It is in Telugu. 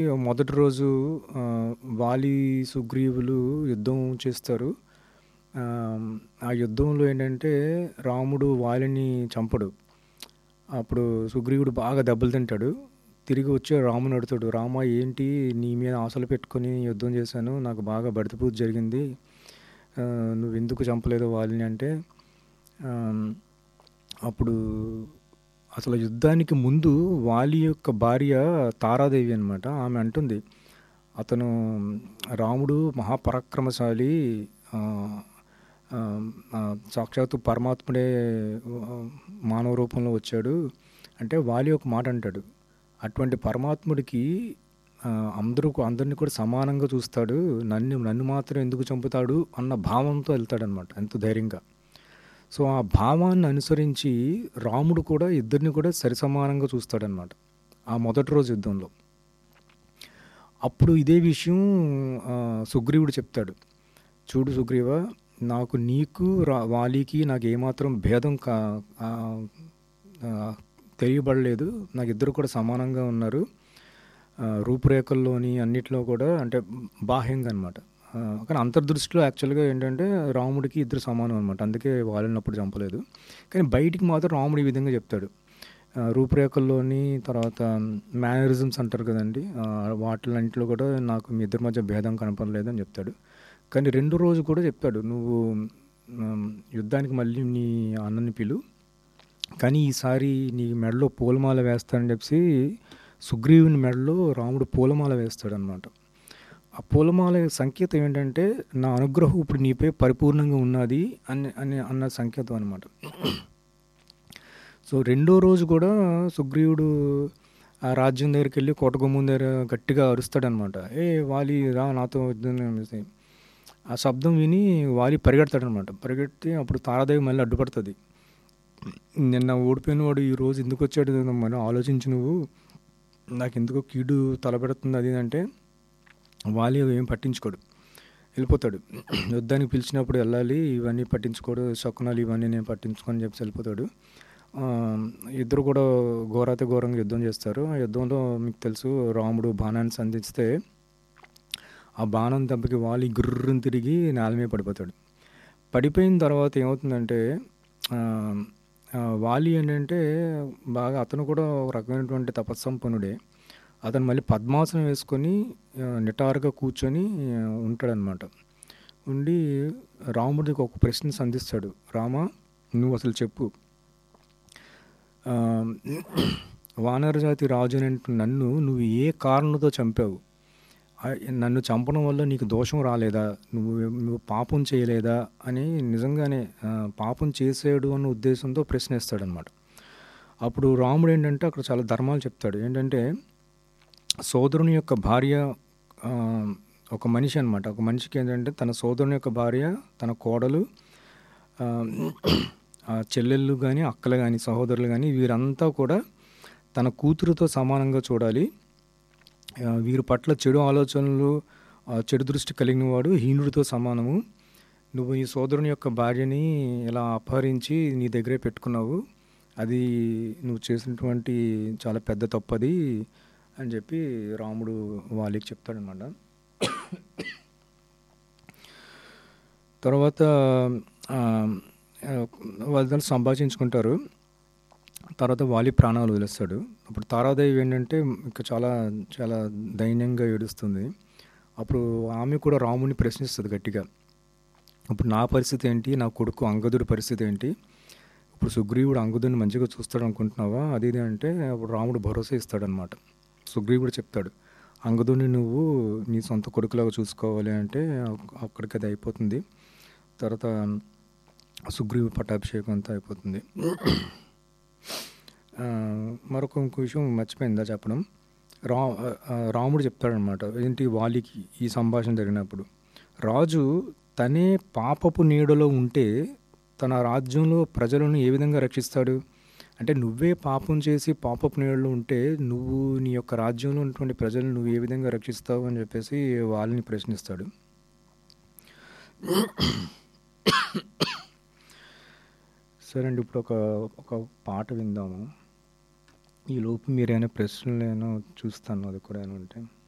మొదటి రోజు ఆ, వాలి సుగ్రీవులు యుద్ధం చేస్తారు ఆ, ఆ యుద్ధంలో ఏంటంటే రాముడు వాలిని చంపడు అప్పుడు సుగ్రీవుడు బాగా దెబ్బలు తింటాడు తిరిగి వచ్చి రాముని అడుగుతాడు రామ ఏంటి నీ మీద ఆశలు పెట్టుకొని యుద్ధం చేశాను నాకు బాగా బడితపూజ జరిగింది ఆ, నువ్వు ఎందుకు చంపలేదు వాలిని అంటే ఆ, అప్పుడు అసలు యుద్ధానికి ముందు వాలి యొక్క భార్య తారాదేవి అనమాట ఆమె అంటుంది అతను రాముడు మహాపరాక్రమశాలి ఆ, ఆ, ఆ, సాక్షాత్తు పరమాత్ముడే ఆ, మానవ రూపంలో వచ్చాడు అంటే వాలి ఒక మాట అంటాడు అటువంటి పరమాత్ముడికి ఆ, అందరూ అందరినీ కూడా సమానంగా చూస్తాడు నన్ను నన్ను మాత్రం ఎందుకు చంపుతాడు అన్న భావంతో వెళ్తాడనమాట ఎంతో ధైర్యంగా సో ఆ భావాన్ని అనుసరించి రాముడు కూడా ఇద్దరిని కూడా సరిసమానంగా చూస్తాడనమాట ఆ మొదటి రోజు యుద్ధంలో అప్పుడు ఇదే విషయం ఆ, సుగ్రీవుడు చెప్తాడు చూడు సుగ్రీవ నాకు నీకు రా వాలికి నాకు ఏమాత్రం భేదం కా ఆ, ఆ, తెలియబడలేదు నాకు ఇద్దరు కూడా సమానంగా ఉన్నారు ఆ, రూపురేఖల్లోని అన్నిట్లో కూడా అంటే బాహ్యంగా అనమాట కానీ అంతర్దృష్టిలో యాక్చువల్గా ఏంటంటే రాముడికి ఇద్దరు సమానం అనమాట అందుకే వాళ్ళనప్పుడు చంపలేదు కానీ బయటికి మాత్రం రాముడు ఈ విధంగా చెప్తాడు ఆ, రూపురేఖల్లోని తర్వాత మేనరిజమ్స్ అంటారు కదండి ఆ, వాటిలన్నింటిలో కూడా నాకు మీ ఇద్దరి మధ్య భేదం కనపడలేదు అని చెప్తాడు కానీ రెండు రోజు కూడా చెప్పాడు నువ్వు ఉమ్, యుద్ధానికి మళ్ళీ నీ అన్నని పిలు కానీ ఈసారి నీ మెడలో పూలమాల వేస్తానని చెప్పి సుగ్రీవుని మెడలో రాముడు పూలమాల వేస్తాడనమాట ఆ పూలమాల సంకేతం ఏంటంటే నా అనుగ్రహం ఇప్పుడు నీపై పరిపూర్ణంగా ఉన్నది అని అని అన్న సంకేతం అనమాట సో రెండో రోజు కూడా సుగ్రీవుడు ఆ రాజ్యం దగ్గరికి వెళ్ళి కోటగుమ్మం దగ్గర గట్టిగా అరుస్తాడనమాట ఏ వాలి రా నాతో యుద్ధం అనేసి. ఆ శబ్దం విని వాలి పరిగెడతాడనమాట పరిగెట్టి అప్పుడు తారాదేవి మళ్ళీ అడ్డుపడుతుంది నిన్న ఓడిపోయిన వాడు ఈ రోజు ఎందుకు వచ్చాడు మనం ఆలోచించి నువ్వు నాకు ఎందుకో కీడు తలపెడుతుంది అది ఇది అంటే వాలి ఏం పట్టించుకోడు వెళ్ళిపోతాడు యుద్ధానికి పిలిచినప్పుడు వెళ్ళాలి ఇవన్నీ పట్టించుకోడు శకునాలు ఇవన్నీ నేను పట్టించుకొని చెప్పి వెళ్ళిపోతాడు ఆ, ఇద్దరు కూడా ఘోరాతి ఘోరంగా యుద్ధం చేస్తారు ఆ యుద్ధంలో మీకు తెలుసు రాముడు బాణాన్ని సంధిస్తే ఆ బాణం దెబ్బకి వాలి గుర్రుని తిరిగి నేల మీద పడిపోతాడు పడిపోయిన తర్వాత ఏమవుతుందంటే ఆ, ఆ, వాలి ఏంటంటే బాగా అతను కూడా ఒక రకమైనటువంటి తపస్సంపన్నుడే అతను మళ్ళీ పద్మాసనం వేసుకొని ఆ, నిటారుగా కూర్చొని ఆ, ఉంటాడనమాట ఉండి రాముడికి ఒక ప్రశ్న సంధిస్తాడు రామ నువ్వు అసలు చెప్పు ఆ, వానర జాతి రాజు అనేటువంటి నన్ను నువ్వు ఏ కారణంతో చంపావు ఆ, నన్ను చంపడం వల్ల నీకు దోషం రాలేదా నువ్వు నువ్వు పాపం చేయలేదా అని నిజంగానే ఆ, పాపం చేసాడు అన్న ఉద్దేశంతో ప్రశ్నిస్తాడనమాట అప్పుడు రాముడు ఏంటంటే అక్కడ చాలా ధర్మాలు చెప్తాడు ఏంటంటే సోదరుని యొక్క భార్య ఆ, ఒక మనిషి అనమాట ఒక మనిషికి ఏంటంటే తన సోదరుని యొక్క భార్య తన కోడలు ఆ, ఆ చెల్లెళ్ళు కానీ అక్కలు కానీ సహోదరులు కానీ వీరంతా కూడా తన కూతురుతో సమానంగా చూడాలి ఆ, వీరి పట్ల చెడు ఆలోచనలు ఆ, చెడు దృష్టి కలిగిన వాడు హీనుడితో సమానము నువ్వు ఈ సోదరుని యొక్క భార్యని ఇలా అపహరించి నీ దగ్గరే పెట్టుకున్నావు అది నువ్వు చేసినటువంటి చాలా పెద్ద తప్పది అని చెప్పి రాముడు వాళ్ళకి చెప్తాడనమాట తర్వాత ఆ, ఆ, వాళ్ళిద్దరు సంభాషించుకుంటారు తర్వాత వాలి ప్రాణాలు వదిలేస్తాడు అప్పుడు తారాదేవి ఏంటంటే ఇంకా చాలా చాలా దైన్యంగా ఏడుస్తుంది అప్పుడు ఆమె కూడా రాముని ప్రశ్నిస్తుంది గట్టిగా ఇప్పుడు నా పరిస్థితి ఏంటి నా కొడుకు అంగదుడి పరిస్థితి ఏంటి ఇప్పుడు సుగ్రీవుడు అంగదుడిని మంచిగా చూస్తాడు అనుకుంటున్నావా అది ఇది అంటే అప్పుడు రాముడు భరోసా ఇస్తాడనమాట సుగ్రీవుడు చెప్తాడు అంగదుడిని నువ్వు నీ సొంత కొడుకులాగా చూసుకోవాలి అంటే అక్- అక్కడికి అది అయిపోతుంది తర్వాత సుగ్రీవు పట్టాభిషేకం అంతా అయిపోతుంది ఆ, మరొక ఇంకో విషయం మర్చిపోయిందా చెప్పడం రా ఆ, రాముడు చెప్తాడనమాట ఏంటి వాలికి ఈ సంభాషణ జరిగినప్పుడు రాజు తనే పాపపు నీడలో ఉంటే తన రాజ్యంలో ప్రజలను ఏ విధంగా రక్షిస్తాడు అంటే నువ్వే పాపం చేసి పాపపు నీడలో ఉంటే నువ్వు నీ యొక్క రాజ్యంలో ఉన్నటువంటి ప్రజలను నువ్వు ఏ విధంగా రక్షిస్తావు అని చెప్పేసి వాళ్ళని ప్రశ్నిస్తాడు సరే అండి ఇప్పుడు ఒక ఒక పాట విందాము ఈ లోపు మీరైనా ప్రశ్నలు ఏమైనా చూస్తాను అది కూడా ఏమైనా ఉంటే